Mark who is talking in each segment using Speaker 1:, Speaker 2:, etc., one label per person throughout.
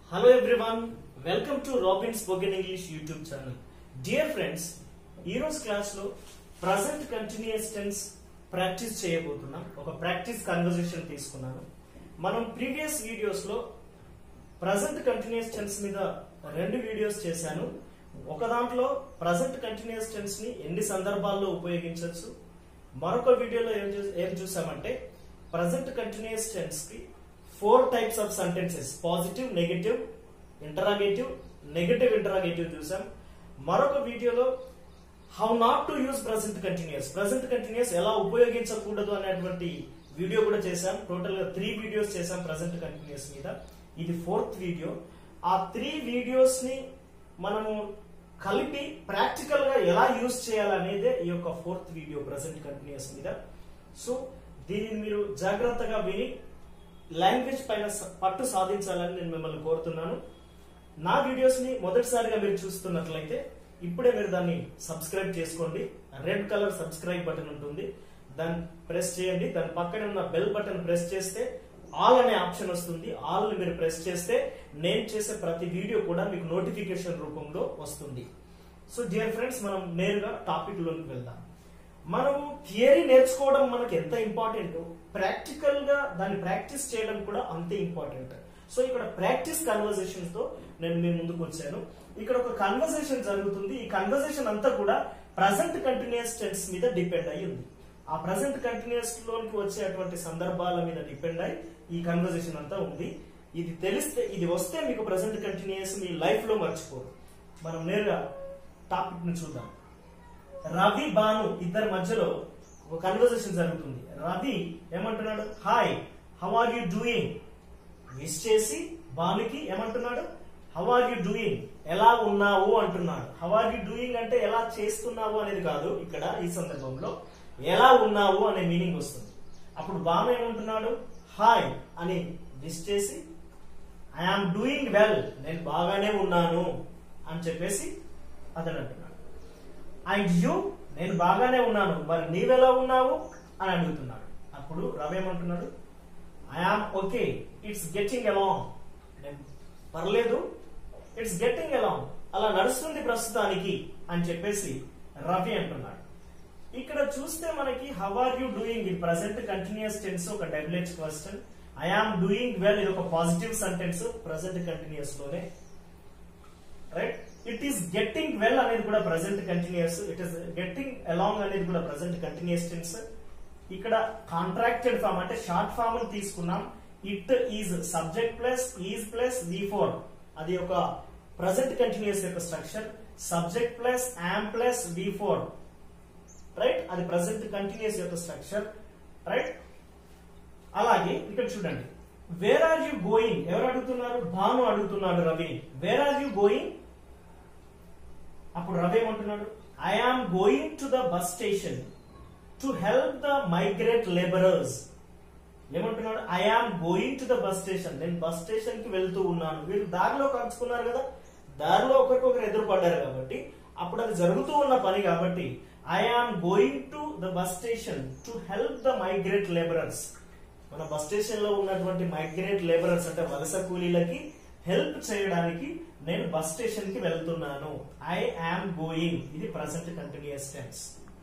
Speaker 1: Hello everyone, welcome to Robin Spoken English YouTube channel. Dear friends, ఈ రోజు class లో present continuous tense practice చేయబోతున్నాం ఒక practice conversation తీసుకున్నాను మనం ప్రీవియస్ వీడియోస్ లో ప్రజెంట్ కంటిన్యూస్ టెన్స్ మీద రెండు వీడియోస్ చేశాను ఒక దాంట్లో ప్రజెంట్ కంటిన్యూస్ టెన్స్ ని ఎన్ని సందర్భాల్లో ఉపయోగించవచ్చు మరొక వీడియోలో ఏం చూ- ఏం చూసామంటే ప్రజెంట్ కంటిన్యూస్ టెన్స్ కి four types of sentences positive negative interrogative negative interrogative చూసాం మరొక వీడియోలో how not to use present continuous present continuous ఎలా ఉపయోగించకూడదు అనేటువంటి వీడియో కూడా చేశాం టోటల్ గా త్రీ వీడియోస్ చేశాం ప్రజెంట్ కంటిన్యూస్ మీద ఇది ఫోర్త్ వీడియో ఆ త్రీ వీడియోస్ ని మనము కలిపి ప్రాక్టికల్ గా ఎలా యూజ్ చేయాలనేదే ఈ యొక్క ఫోర్త్ వీడియో ప్రజెంట్ కంటిన్యూస్ మీద సో దీనిని మీరు జాగ్రత్తగా విని లాంగ్వేజ్ పైన స- పట్టు సాధించాలని నేను మిమ్మల్ని కోరుతున్నాను నా వీడియోస్ ని మొదటిసారిగా మీరు చూస్తున్నట్లయితే ఇప్పుడే మీరు దాన్ని సబ్స్క్రైబ్ చేసుకోండి రెడ్ కలర్ సబ్స్క్రైబ్ బటన్ ఉంటుంది దాన్ని ప్రెస్ చేయండి దాని పక్కనే ఉన్న బెల్ బటన్ ప్రెస్ చేస్తే ఆల్ అనే ఆప్షన్ వస్తుంది ఆల్ ని మీరు ప్రెస్ చేస్తే నేను చేసే ప్రతి వీడియో కూడా మీకు నోటిఫికేషన్ రూపంలో వస్తుంది సో డియర్ ఫ్రెండ్స్ మనం నేరుగా టాపిక్ లోకి వెళ్దాం మనము థియరీ నేర్చుకోవడం మనకి ఎంత ఇంపార్టెంట్ ప్రాక్టికల్ గా దాన్ని ప్రాక్టీస్ చేయడం కూడా అంతే ఇంపార్టెంట్ సో ఇక్కడ ప్రాక్టీస్ కన్వర్సేషన్స్ తో నేను మీ ముందుకు వచ్చాను ఇక్కడ ఒక కన్వర్సేషన్ జరుగుతుంది ఈ కన్వర్సేషన్ అంతా కూడా ప్రజెంట్ కంటిన్యూస్ టెన్స్ మీద డిపెండ్ అయి ఉంది ఆ ప్రజెంట్ కంటిన్యూస్ లోనికి వచ్చేటువంటి సందర్భాల మీద డిపెండ్ అయి ఈ కన్వర్సేషన్ అంతా ఉంది ఇది తెలిస్తే ఇది వస్తే మీకు ప్రజెంట్ కంటిన్యూస్ మీ లైఫ్ లో మర్చిపోరు మనం నేరుగా టాపిక్ ని చూద్దాం రవి బాను ఇద్దరి మధ్యలో ఒక కన్వర్సేషన్ జరుగుతుంది రవి ఏమంటున్నాడు hi how are you doing wish చేసి బానుకి ఏమంటున్నాడు హౌ ఆర్ యూ డూయింగ్ ఎలా ఉన్నావు అంటున్నాడు హౌ ఆర్ యూ డూయింగ్ అంటే ఎలా చేస్తున్నావు అనేది కాదు ఇక్కడ ఈ సందర్భంలో ఎలా ఉన్నావు అనే మీనింగ్ వస్తుంది అప్పుడు బాను ఏమంటున్నాడు హాయ్ అని విష్ చేసి ఐఆమ్ డూయింగ్ వెల్ నేను బాగానే ఉన్నాను అని చెప్పేసి అతను అంటున్నాడు అండ్ యూ నేను బాగానే ఉన్నాను మరి నీవెలా ఉన్నావు అని అడుగుతున్నాడు అప్పుడు రవి ఏమంటున్నాడు I am okay it's getting along నేను పర్లేదు ఇట్స్ గెటింగ్ అలాంగ్ అలా నడుస్తుంది ప్రస్తుతానికి అని చెప్పేసి రవి అంటున్నాడు ఇక్కడ చూస్తే మనకి how are you doing in present continuous tense ఒక WH question I am doing well ఇది ఒక పాజిటివ్ సెంటెన్స్ ప్రజెంట్ కంటిన్యూస్ లోనే right it is getting well అనేది కూడా present continuous it is getting along అనేది కూడా ప్రజెంట్ కంటిన్యూస్ టెన్స్ ఇక్కడ contracted form అంటే షార్ట్ ఫామ్ తీసుకున్నాం it is subject plus is plus V four అది ఒక ప్రజెంట్ కంటిన్యూస్ యొక్క structure subject plus am plus V four right అది present continuous యొక్క స్ట్రక్చర్ రైట్ అలాగే ఇక్కడ చూడండి వేర్ ఆర్ యు గోయింగ్ ఎవరు అడుగుతున్నారు భాను అడుగుతున్నాడు Ravi where are you going అప్పుడు రవి ఏమంటున్నాడు I am going to the bus station to help the migrate labourers ఏమంటున్నాడు I am going to the bus station నేను బస్ స్టేషన్ కి వెళ్తూ ఉన్నాను వీళ్ళు దారిలో కలుసుకున్నారు కదా దారిలో ఒకరికొకరు ఎదురుపడ్డారు కాబట్టి అప్పుడు అది జరుగుతూ ఉన్న పని కాబట్టి I am going to the bus station to help the migrate labourers మన బస్ స్టేషన్ లో ఉన్నటువంటి మైగ్రేట్ లేబరర్స్ అంటే వలస కూలీలకి హెల్ప్ చేయడానికి నేను బస్ స్టేషన్ కి వెళ్తున్నాను ఐ ఆమ్ గోయింగ్ ఇది present continuous tense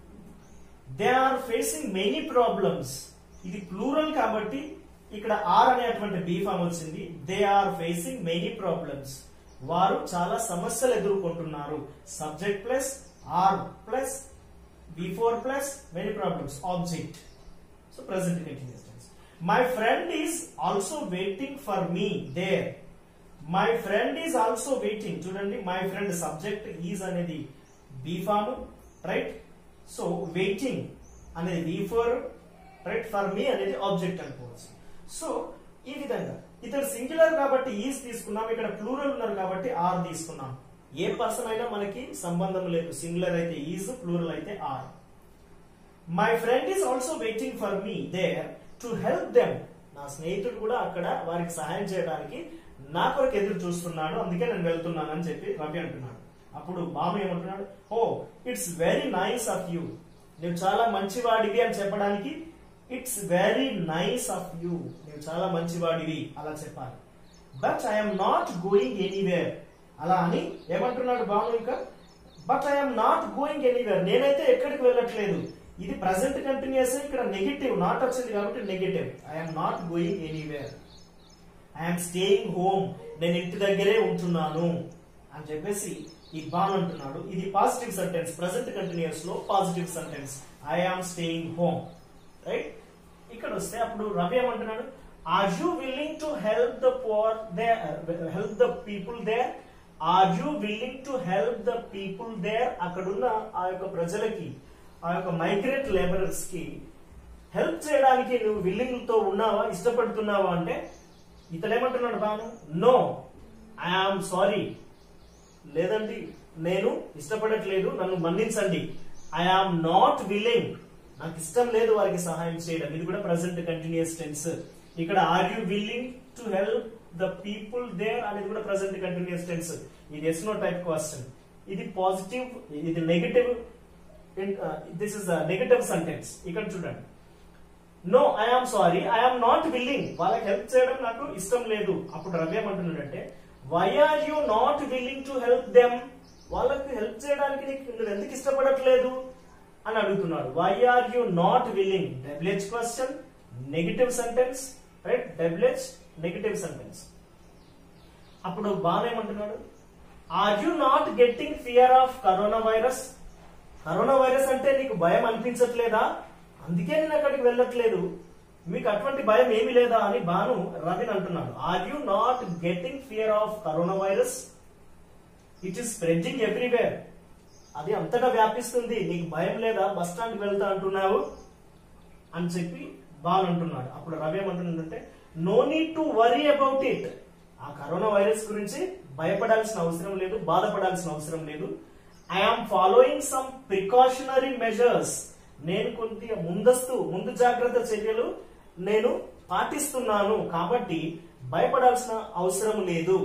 Speaker 1: they are facing many problems ఇది ప్లూరల్ కాబట్టి ఇక్కడ ఆర్ అనేటువంటి బీ ఫామ్ వచ్చింది they are facing many problems వారు చాలా సమస్యలు ఎదుర్కొంటున్నారు subject plus are plus before plus many problems object so present continuous tense my friend is also waiting for me there my friend is also waiting చూడండి my friend subject is అనేది be form right so waiting అనేది V four right for me అనేది object అనుకోవచ్చు so ఈ విధంగా ఇతడు singular కాబట్టి is తీసుకున్నాం ఇక్కడ ప్లూరల్ ఉన్నారు కాబట్టి ఆర్ తీసుకున్నాం ఏ పర్సన్ అయినా మనకి సంబంధం లేదు సింగులర్ అయితే ఈజ్ ప్లూరల్ అయితే are my friend is also waiting for me there to help them నా స్నేహితుడు కూడా అక్కడ వారికి సహాయం చేయడానికి నా కొరకు ఎదురు చూస్తున్నాడు అందుకే నేను వెళ్తున్నాను అని చెప్పి రవి అంటున్నాడు అప్పుడు బాబు ఏమంటున్నాడు oh it's very nice of you నువ్వు చాలా మంచివాడివి అని చెప్పడానికి it's very nice of you నువ్వు చాలా మంచివాడివి అలా చెప్పాలి but I'm not going anywhere అలా అని ఏమంటున్నాడు బాను ఇంకా but I'm not going anywhere నేనైతే ఎక్కడికి వెళ్ళట్లేదు ఇది ప్రజెంట్ కంటిన్యూస్ ఇక్కడ నెగిటివ్ నాట్ వచ్చింది కాబట్టి negative I'm not going anywhere I'm staying home నేను ఇంటి దగ్గరే ఉంటున్నాను అని చెప్పేసి ఈ బాన్ అంటున్నాడు ఇది పాజిటివ్ సెంటెన్స్ ప్రెసెంట్ కంటిన్యూస్ లో positive sentence I am staying home right ఇక్కడ వస్తే అప్పుడు రవి ఏమంటున్నాడు are you willing to help the poor they help the people there are you willing to help the people there అక్కడున్న ఆ యొక్క ప్రజలకి ఆ యొక్క మైగ్రేట్ లేబరర్స్ కి హెల్ప్ చేయడానికి నువ్వు విల్లింగ్ తో ఉన్నావా ఇష్టపడుతున్నావా అంటే ఇతడు ఏమంటున్నాడు బాను నో ఐఆమ్ సారీ లేదండి నేను ఇష్టపడట్లేదు నన్ను మన్నించండి ఐఆమ్ నాట్ విల్లింగ్ నాకు ఇష్టం లేదు వారికి సహాయం చేయడం ఇది కూడా ప్రజెంట్ కంటిన్యూస్ టెన్స్ ఇక్కడ are you willing to help the people there అనేది కూడా ప్రజెంట్ కంటిన్యూస్ టెన్స్ ఇది ఎస్ నో టైప్ క్వశ్చన్ ఇది పాజిటివ్ ఇది negative this is negative sentence ఇక్కడ చూడండి no I am sorry I am not willing వాళ్ళకి హెల్ప్ చేయడం నాకు ఇష్టం లేదు అప్పుడు రవి ఏమంటున్నాడంటే why are you not willing to help them వాళ్ళకి హెల్ప్ చేయడానికి నీకు నువ్వు ఎందుకు ఇష్టపడట్లేదు అని అడుగుతున్నాడు why are you not willing WH question negative sentence right WH negative sentence అప్పుడు బాగా ఏమంటున్నాడు are you not getting fear of corona virus corona virus అంటే నీకు భయం అనిపించట్లేదా అందుకే నేను అక్కడికి వెళ్ళట్లేదు మీకు అటువంటి భయం ఏమీ లేదా అని బాను రవిని అంటున్నాడు are you not getting fear of corona virus it is స్ప్రెడ్జింగ్ everywhere అది అంతటా వ్యాపిస్తుంది నీకు భయం లేదా బస్ స్టాండ్కి వెళ్తా అంటున్నావు అని చెప్పి బాను అంటున్నాడు అప్పుడు రవి ఏమంటున్నాడంటే no need to worry about it ఆ కరోనా వైరస్ గురించి భయపడాల్సిన అవసరం లేదు బాధపడాల్సిన అవసరం లేదు I am following some precautionary measures నేను కొంత ముందస్తు ముందు జాగ్రత్త చర్యలు నేను పాటిస్తున్నాను కాబట్టి భయపడాల్సిన అవసరం లేదు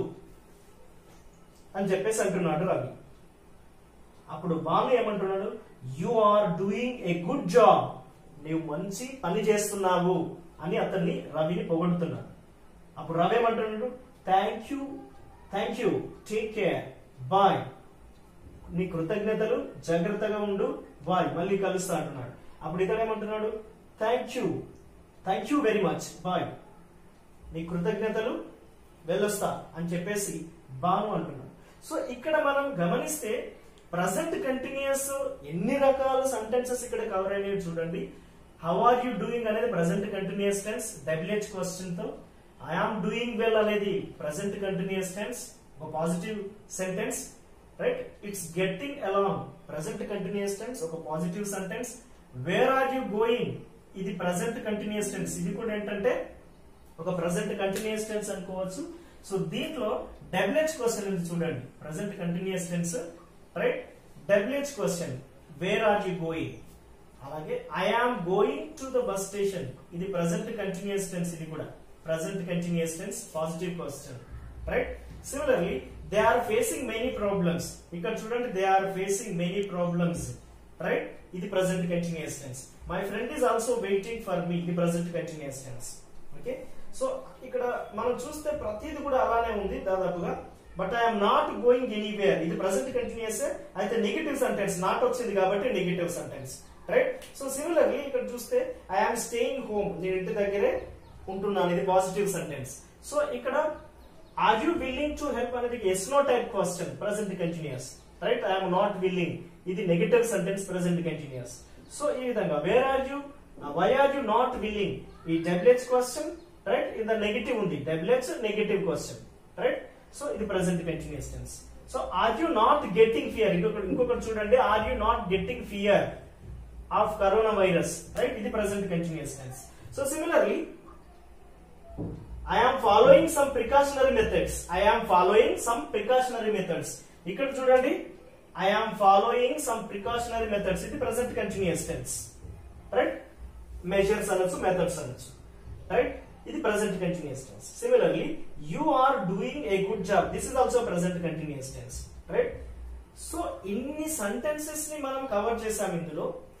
Speaker 1: అని చెప్పేసి అంటున్నాడు రవి అప్పుడు బాను ఏమంటున్నాడు you are doing a good job నీవు మంచి పని చేస్తున్నావు అని అతన్ని రవిని పొగడుతున్నాడు అప్పుడు రవి ఏమంటున్నాడు thank you thank you take care bye నీ కృతజ్ఞతలు జాగ్రత్తగా ఉండు బాయ్ మళ్ళీ కలుస్తా అంటున్నాడు అప్పుడు ఇతడు ఏమంటున్నాడు thank you thank you very much bye నీ కృతజ్ఞతలు వెళ్ళొస్తా అని చెప్పేసి బాను అంటున్నాడు సో ఇక్కడ మనం గమనిస్తే ప్రజెంట్ కంటిన్యూస్ ఎన్ని రకాల సెంటెన్సెస్ ఇక్కడ కవర్ అయినాయి చూడండి హౌ ఆర్ యూ డూయింగ్ అనేది present continuous tense WH question తో ఐఆమ్ డూయింగ్ వెల్ అనేది ప్రజెంట్ కంటిన్యూస్ టెన్స్ ఒక positive sentence right it's getting along present continuous tense ఒక positive sentence where are you going ఇది present continuous tense ఇది కూడా ఏంటంటే ఒక ప్రజెంట్ కంటిన్యూస్ టెన్స్ అనుకోవచ్చు సో దీంట్లో డబ్ల్యూహెచ్ క్వశ్చన్ ఉంది చూడండి present continuous tense right WH question where are you going అలాగే I am going to the bus station ఇది ప్రజెంట్ కంటిన్యూస్ టెన్స్ ఇది కూడా present continuous tense positive question right similarly they are facing many problems ఇక్కడ చూడండి they are facing many problems right ఇది present continuous tense my friend is also waiting for me ఇది present continuous tense okay so ఇక్కడ మనం చూస్తే ప్రతిది కూడా అలానే ఉంది దాదాపుగా but I'm not going anywhere ఇది ప్రజెంట్ కంటిన్యూస్ అయితే నెగిటివ్ సెంటెన్స్ నాట్ వచ్చింది కాబట్టి negative sentence right so similarly ఇక్కడ చూస్తే ఐఎమ్ స్టేయింగ్ హోమ్ నేను ఇంటి దగ్గరే ఉంటున్నాను ఇది పాజిటివ్ సెంటెన్స్ సో ఇక్కడ are you willing to help అనేది yes no type question present continuous right I'm not willing ఇది negative sentence present continuous so ఈ విధంగా where are you why are you not willing ఈ W H question right ఇది negative ఉంది W H negative question right so ఇది present continuous tense so are you not getting fear ఇంకొకటి ఇంకొకటి చూడండి are you not getting fear of corona virus right ఇది present continuous tense so similarly I am following some precautionary methods I am following some precautionary methods ఇక్కడ చూడండి I am following some precautionary methods ఇది present continuous tense right measures అనొచ్చు methods అనొచ్చు right ఇది present continuous tense similarly you are doing a good job this is also present continuous tense right so ఇన్ని sentences ని మనం cover చేసాం ఇందులో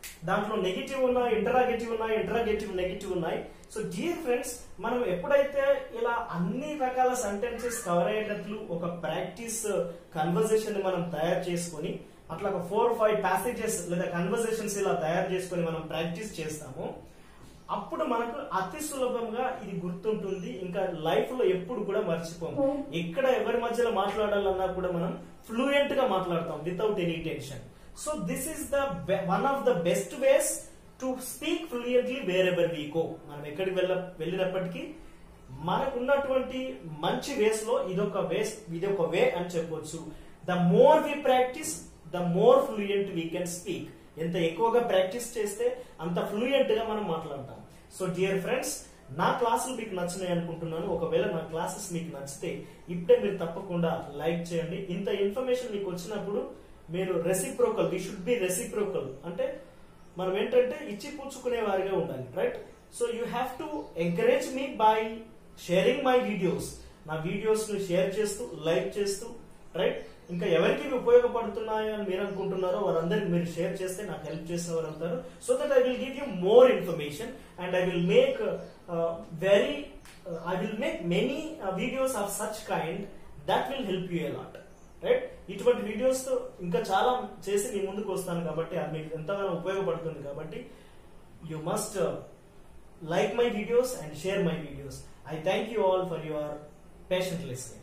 Speaker 1: దాంట్లో నెగిటివ్ ఉన్నాయి ఇంటరాగేటివ్ ఉన్నాయి ఇంటరాగేటివ్ నెగిటివ్ ఉన్నాయి సో డియర్ ఫ్రెండ్స్ మనం ఎప్పుడైతే ఇలా అన్ని రకాల సెంటెన్సెస్ కవర్ అయ్యేటట్లు ఒక ప్రాక్టీస్ కన్వర్జేషన్ ని మనం తయారు చేసుకొని అట్లా ఒక ఫోర్ ఫైవ్ ప్యాసేజెస్ లేదా కన్వర్జేషన్స్ ఇలా తయారు చేసుకొని మనం ప్రాక్టీస్ చేస్తాము అప్పుడు మనకు అతి సులభంగా ఇది గుర్తుంటుంది ఇంకా లైఫ్ లో ఎప్పుడు కూడా మర్చిపోము ఎక్కడ ఎవరి మధ్యలో మాట్లాడాలన్నా కూడా మనం ఫ్లూయెంట్ గా మాట్లాడతాం without any tension so this is the one of the best ways to speak fluently wherever we go మనం ఎక్కడికి వెళ్ళ వెళ్ళినప్పటికీ మనకున్నటువంటి మంచి వేస్ లో ఇదొక వేస్ ఇదొక వే అని చెప్పొచ్చు the more we practice the more fluent we can speak ఎంత ఎక్కువగా ప్రాక్టీస్ చేస్తే అంత ఫ్లూయెంట్ గా మనం మాట్లాడతాం సో డియర్ ఫ్రెండ్స్ నా క్లాసులు మీకు నచ్చినాయి అనుకుంటున్నాను ఒకవేళ నా క్లాసెస్ మీకు నచ్చితే ఇప్పుడే మీరు తప్పకుండా లైక్ చేయండి ఇంత ఇన్ఫర్మేషన్ మీకు వచ్చినప్పుడు మీరు reciprocal we should be reciprocal అంటే మనం ఏంటంటే ఇచ్చి పుచ్చుకునే వారిగా ఉండాలి right so you have to encourage me by sharing my videos నా వీడియోస్ ను షేర్ చేస్తూ లైక్ చేస్తూ రైట్ ఇంకా ఎవరికి ఇవి ఉపయోగపడుతున్నాయి అని మీరు అనుకుంటున్నారో వారందరికి మీరు షేర్ చేస్తే నాకు హెల్ప్ చేసిన వారు అవుతారు so that I will give you more information and I will make very I will make many videos of such kind that will help you lot right ఇటువంటి వీడియోస్ తో ఇంకా చాలా చేసి మీ ముందుకు వస్తాను కాబట్టి అది మీకు ఎంతగానో ఉపయోగపడుతుంది కాబట్టి you must like my videos and share my videos I thank you all for your patient listening